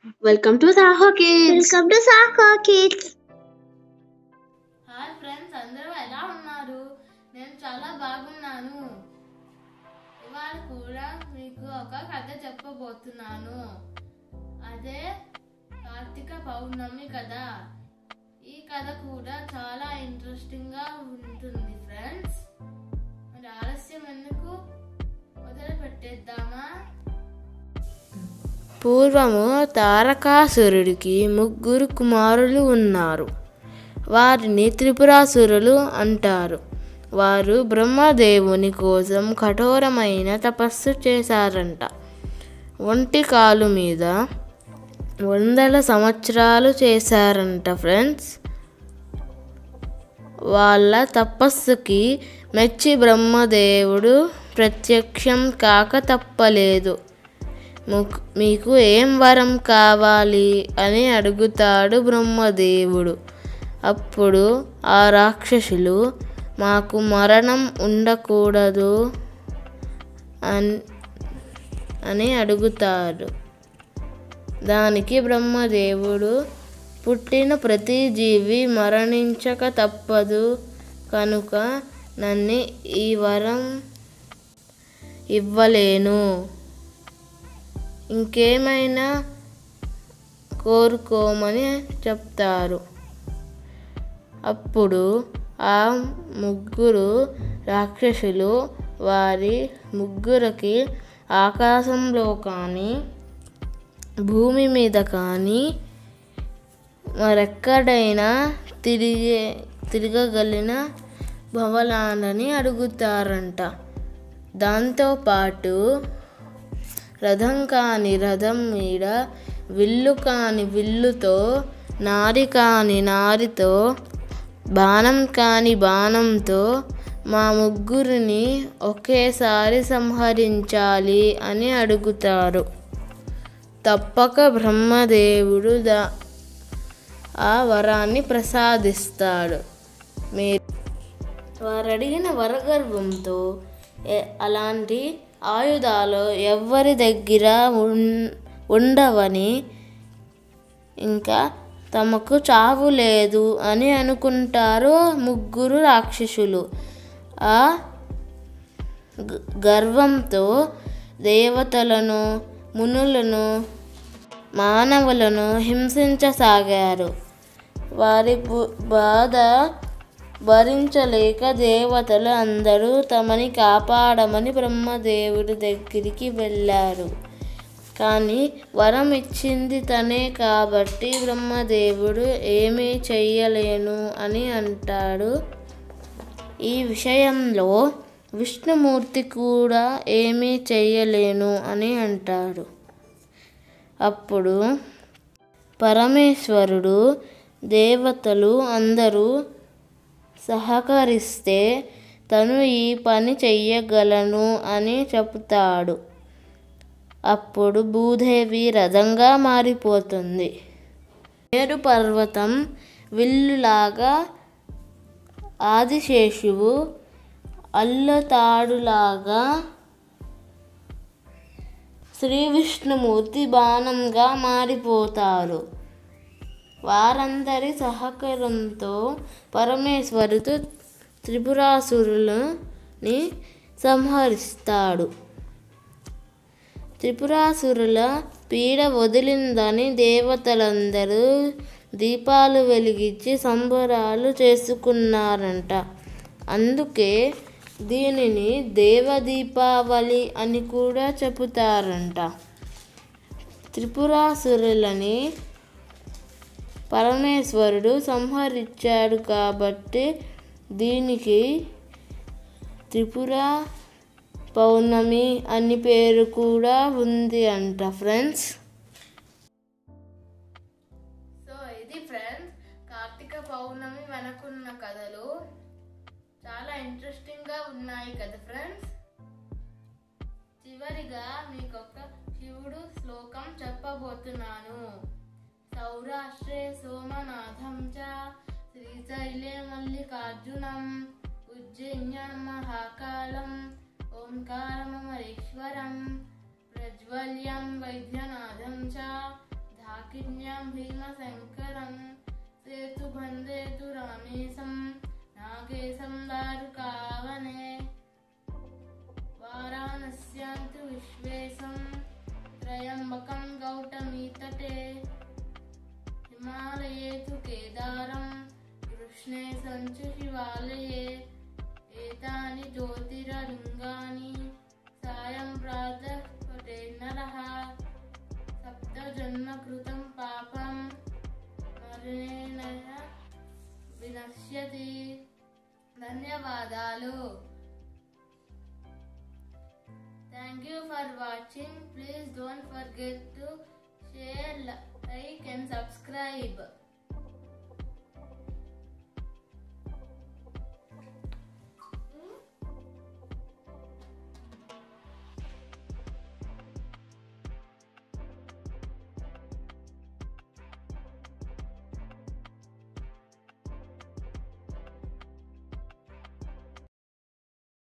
Welcome to Saho Kids. Welcome to Saho Kids hi friends అందరూ ఎలా ఉన్నారు నేను చాలా బాగున్నాను ఇవాళ కూడా మీకు ఒక కథ చెప్పబోతున్నాను అదే కార్తీక పౌర్ణమి కథ ఈ కథ కూడా చాలా ఇంట్రెస్టింగ్ గా ఉంటుంది ఫ్రెండ్స్ మరి ఆలస్యం ఎందుకు మొదలు పెట్టేద్దామా పూర్వము తారకాసురుడికి ముగ్గురు కుమారులు ఉన్నారు వారిని త్రిపురాసురులు అంటారు వారు బ్రహ్మదేవుని కోసం కఠోరమైన తపస్సు చేశారంట ఒంటి కాలు మీద వందల సంవత్సరాలు చేశారంట ఫ్రెండ్స్ వాళ్ళ తపస్సుకి మెచ్చి బ్రహ్మదేవుడు ప్రత్యక్షం కాక తప్పలేదు ముక్- మీకు ఏం వరం కావాలి అని అడుగుతాడు బ్రహ్మదేవుడు అప్పుడు ఆ రాక్షసులు మాకు మరణం ఉండకూడదు అన్- అని అడుగుతారు దానికి బ్రహ్మదేవుడు పుట్టిన ప్రతి జీవి మరణించక తప్పదు కనుక నన్ను ఈ వరం ఇవ్వలేను ఇంకేమైనా కోరుకోమని చెప్తారు అప్పుడు ఆ ముగ్గురు రాక్షసులు వారి ముగ్గురికి ఆకాశంలో కానీ భూమి మీద కానీ మరెక్కడైనా తిరిగే తిరగగలిగిన భవనాలని అడుగుతారంట దాంతోపాటు రథం కాని రథం మీద విల్లు కాని విల్లుతో నారి కాని నారితో బాణం కాని బాణంతో మా ముగ్గురిని ఒకేసారి సంహరించాలి అని అడుగుతారు తప్పక బ్రహ్మదేవుడు దా ఆ వరాన్ని ప్రసాదిస్తాడు మీరు వారు అడిగిన వరగర్వంతో ఎ- అలాంటి ఆయుధాలు ఎవ్వరి దగ్గర ఉన్- ఉండవని ఇంకా తమకు చావు లేదు అని అనుకుంటారు ముగ్గురు రాక్షసులు ఆ గ- గర్వంతో దేవతలను మునులను మానవులను హింసించసాగారు వారి పు- బాధ భరించలేక దేవతలు అందరూ తమని కాపాడమని బ్రహ్మదేవుడి దగ్గరికి వెళ్ళారు కానీ వరం ఇచ్చింది తనే కాబట్టి బ్రహ్మదేవుడు ఏమీ చెయ్యలేను అని అంటాడు ఈ విషయంలో విష్ణుమూర్తి కూడా ఏమీ చెయ్యలేను అని అంటాడు అప్పుడు పరమేశ్వరుడు దేవతలు అందరూ సహకరిస్తే తను ఈ పని చెయ్యగలను అని చెప్తాడు అప్పుడు భూదేవి రథంగా మారిపోతుంది మేరు పర్వతం విల్లులాగా ఆదిశేషువు అల్లతాడులాగా శ్రీ విష్ణుమూర్తి బాణంగా మారిపోతారు వారందరి సహకారంతో పరమేశ్వరుడు త్రిపురాసురులని సంహరిస్తాడు త్రిపురాసురుల పీడ వదిలిందని దేవతలందరూ దీపాలు వెలిగించి సంబరాలు చేసుకున్నారంట అందుకే దీనిని దేవదీపావళి అని కూడా చెబుతారంట త్రిపురాసురులని పరమేశ్వరుడు సంహరించాడు కాబట్టి దీనికి త్రిపుర పౌర్ణమి అని పేరు కూడా ఉంది అంట ఫ్రెండ్స్ సో ఇది ఫ్రెండ్స్ కార్తీక పౌర్ణమి వెనకున్న కథలు చాలా ఇంట్రెస్టింగ్ గా ఉన్నాయి కదా ఫ్రెండ్స్ చివరిగా మీకు ఒక శివుడు శ్లోకం చెప్పబోతున్నాను సౌరాష్ట్రే సోమనాథం చ శ్రీశైలే మల్లికార్జునం ఉజ్జయిన్యాం మహాకాలం ఓంకారమరీశ్వరం ప్రజ్వల్యం వైద్యనాథం చ ధా दाकिन्यां भीमशङ्करं सेतुबन्धेतु रामेशं नागेशं दारुकावने वाराणस्यां तु विश्वेशं त्र्यम्बकं गौतमीतटे हिमालये तु केदारं कृष्णे सञ्च शिवालये एतानि ज्योतिर्लिङ्गानि सायं प्रातः पटे नरः सप्तजन्मकृतं पापं మరణేన వినశ్యతి ధన్యవాదాలు thank you for watching please don't forget to share like and subscribe